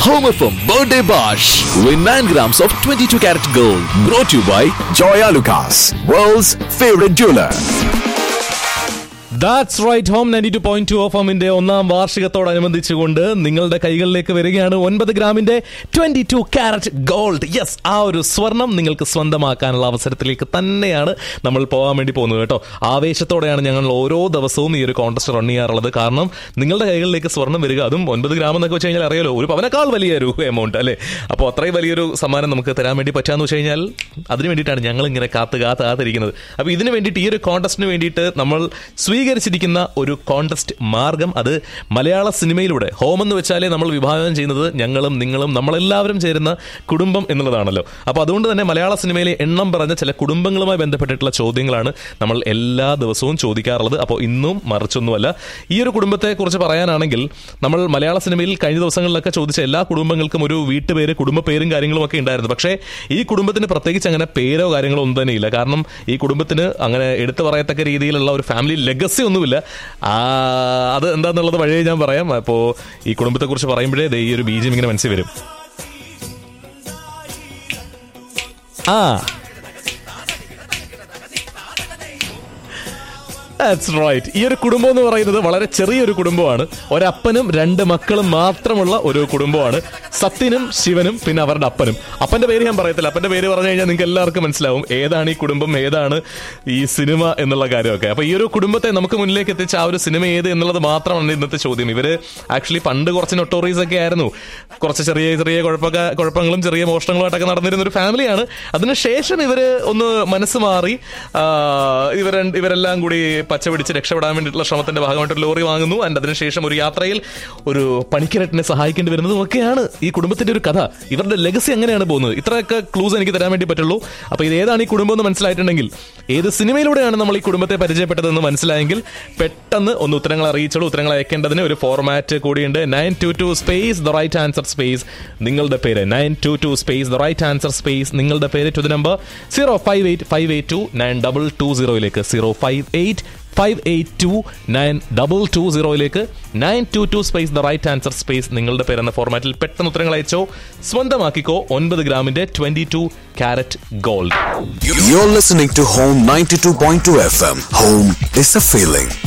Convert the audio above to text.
Home FM Birthday Bash. Win 9 grams of 22 karat gold. Brought to you by Joya Lucas, world's favorite jeweler. That's right home ninety two point two of ഹോമിന്റെ ഒന്നാം വാർഷികത്തോടനുബന്ധിച്ചുകൊണ്ട് നിങ്ങളുടെ കൈകളിലേക്ക് വരികയാണ് ഒൻപത് ഗ്രാമിന്റെ twenty two carat gold yes ആ ഒരു സ്വർണം നിങ്ങൾക്ക് സ്വന്തമാക്കാനുള്ള അവസരത്തിലേക്ക് തന്നെയാണ് നമ്മൾ പോകാൻ വേണ്ടി പോകുന്നത് കേട്ടോ ആവേശത്തോടെയാണ് ഞങ്ങൾ ഓരോ ദിവസവും ഈ ഒരു കോൺടെസ്റ്റ് റൺ ചെയ്യാറുള്ളത് കാരണം നിങ്ങളുടെ കൈകളിലേക്ക് സ്വർണം വരിക അതും ഒൻപത് ഗ്രാം എന്നൊക്കെ വെച്ച് കഴിഞ്ഞാൽ അറിയാലോ ഒരു പവനേക്കാൾ വലിയൊരു എമൗണ്ട് അല്ലേ അപ്പോൾ അത്രയും വലിയൊരു സമ്മാനം നമുക്ക് തരാൻ വേണ്ടി പറ്റാന്ന് വെച്ച് കഴിഞ്ഞാൽ അതിന് വേണ്ടിയിട്ടാണ് ഞങ്ങൾ ഇങ്ങനെ കാത്ത് കാത്ത് കാത്തിരിക്കുന്നത് അപ്പോൾ ഇതിന് വേണ്ടിയിട്ട് ഈ ഒരു കോൺടെസ്റ്റിന് വേണ്ടിയിട്ട് നമ്മൾ സ്വീകരിച്ചിരിക്കുന്ന ഒരു കോൺടെസ്റ്റ് മാർഗം അത് മലയാള സിനിമയിലൂടെ ഹോം എന്ന് വെച്ചാലേ നമ്മൾ വിഭാവനം ചെയ്യുന്നത് ഞങ്ങളും നിങ്ങളും നമ്മളെല്ലാവരും ചേരുന്ന കുടുംബം എന്നുള്ളതാണല്ലോ അപ്പോൾ അതുകൊണ്ട് തന്നെ മലയാള സിനിമയിലെ എണ്ണം പറഞ്ഞ ചില കുടുംബങ്ങളുമായി ബന്ധപ്പെട്ടിട്ടുള്ള ചോദ്യങ്ങളാണ് നമ്മൾ എല്ലാ ദിവസവും ചോദിക്കാറുള്ളത് അപ്പോൾ ഇന്നും മറിച്ചൊന്നുമല്ല ഈ ഒരു കുടുംബത്തെ കുറിച്ച് പറയാനാണെങ്കിൽ നമ്മൾ മലയാള സിനിമയിൽ കഴിഞ്ഞ ദിവസങ്ങളിലൊക്കെ ചോദിച്ച എല്ലാ കുടുംബങ്ങൾക്കും ഒരു വീട്ടുപേര് കുടുംബ പേരും കാര്യങ്ങളും ഒക്കെ ഉണ്ടായിരുന്നു പക്ഷേ ഈ കുടുംബത്തിന് പ്രത്യേകിച്ച് അങ്ങനെ പേരോ കാര്യങ്ങളോ ഒന്നും തന്നെ ഇല്ല കാരണം ഈ കുടുംബത്തിന് അങ്ങനെ എടുത്തു പറയത്തക്ക രീതിയിലുള്ള ഒരു ഫാമിലി ലെഗസി ഒന്നുമില്ല ആ, അത് എന്താന്നുള്ളത് വഴിയെ ഞാൻ പറയാം അപ്പോൾ ഈ കുടുംബത്തെക്കുറിച്ച് പറയുമ്പോഴേ ദേ ഈ ഒരു ബീജം ഇങ്ങനെ മനസ്സിൽ വരും ആ That's right. ഈ ഒരു കുടുംബം എന്ന് പറയുന്നത് വളരെ ചെറിയൊരു കുടുംബമാണ് ഒരപ്പനും രണ്ട് മക്കളും മാത്രമുള്ള ഒരു കുടുംബമാണ് സത്യനും ശിവനും പിന്നെ അവരുടെ അപ്പനും അപ്പന്റെ പേര് ഞാൻ പറയത്തില്ല അപ്പന്റെ പേര് പറഞ്ഞു കഴിഞ്ഞാൽ നിങ്ങൾക്ക് എല്ലാവർക്കും മനസ്സിലാവും ഏതാണ് ഈ കുടുംബം ഏതാണ് ഈ സിനിമ എന്നുള്ള കാര്യമൊക്കെ അപ്പൊ ഈ ഒരു കുടുംബത്തെ നമുക്ക് മുന്നിലേക്ക് എത്തിച്ച ആ ഒരു സിനിമ ഏത് എന്നുള്ളത് മാത്രമാണ് ഇന്നത്തെ ചോദ്യം ഇവര് ആക്ച്വലി പണ്ട് കുറച്ച് നൊട്ടോറീസ് ഒക്കെ ആയിരുന്നു കുറച്ച് ചെറിയ ചെറിയ കുഴപ്പമൊക്കെ കുഴപ്പങ്ങളും ചെറിയ മോഷണങ്ങളുമായിട്ടൊക്കെ നടന്നിരുന്ന ഒരു ഫാമിലിയാണ് അതിനുശേഷം ഇവര് ഒന്ന് മനസ്സ് മാറി ആ, ഇവർ ഇവരെല്ലാം കൂടി പച്ച പിടിച്ച് രക്ഷപ്പെടാൻ വേണ്ടിയിട്ടുള്ള ശ്രമത്തിന്റെ ഭാഗമായിട്ട് ഒരു ലോറി വാങ്ങുന്നു ആൻഡ് അതിനുശേഷം ഒരു യാത്രയിൽ ഒരു പണിക്കരട്ടിനെ സഹായിക്കേണ്ടി വരുന്നതും ഒക്കെയാണ് ഈ കുടുംബത്തിന്റെ ഒരു കഥ ഇവരുടെ ലെഗസി അങ്ങനെയാണ് പോകുന്നത് ഇത്രയൊക്കെ ക്ലൂസ് എനിക്ക് തരാൻ വേണ്ടി പറ്റുള്ളൂ അപ്പൊ ഇത് ഏതാണ് ഈ കുടുംബം എന്ന് മനസ്സിലായിട്ടുണ്ടെങ്കിൽ ഏത് സിനിമയിലൂടെയാണ് നമ്മൾ ഈ കുടുംബത്തെ പരിചയപ്പെട്ടതെന്ന് മനസ്സിലായെങ്കിൽ പെട്ടെന്ന് ഒന്ന് ഉത്തരങ്ങൾ അറിയിച്ചോളൂ ഉത്തരങ്ങൾ അയക്കേണ്ടതിന് ഒരു ഫോർമാറ്റ് കൂടിയുണ്ട് nine two two space the right answer space നിങ്ങളുടെ പേര് nine two two space the right answer space നിങ്ങളുടെ പേര് to the number zero five eight five eight two nine double two സീറോയിലേക്ക് zero five eight five eight two nine double two സീറോയിലേക്ക് nine two two space the right answer space നിങ്ങളുടെ പേരെന്ന ഫോർമാറ്റിൽ പെട്ടെന്ന് ഉത്തരങ്ങൾ അയച്ചോ സ്വന്തമാക്കിക്കോ ഒൻപത് ഗ്രാമിന്റെ twenty two carat gold You're listening to Home 92.2 FM. Home is a feeling.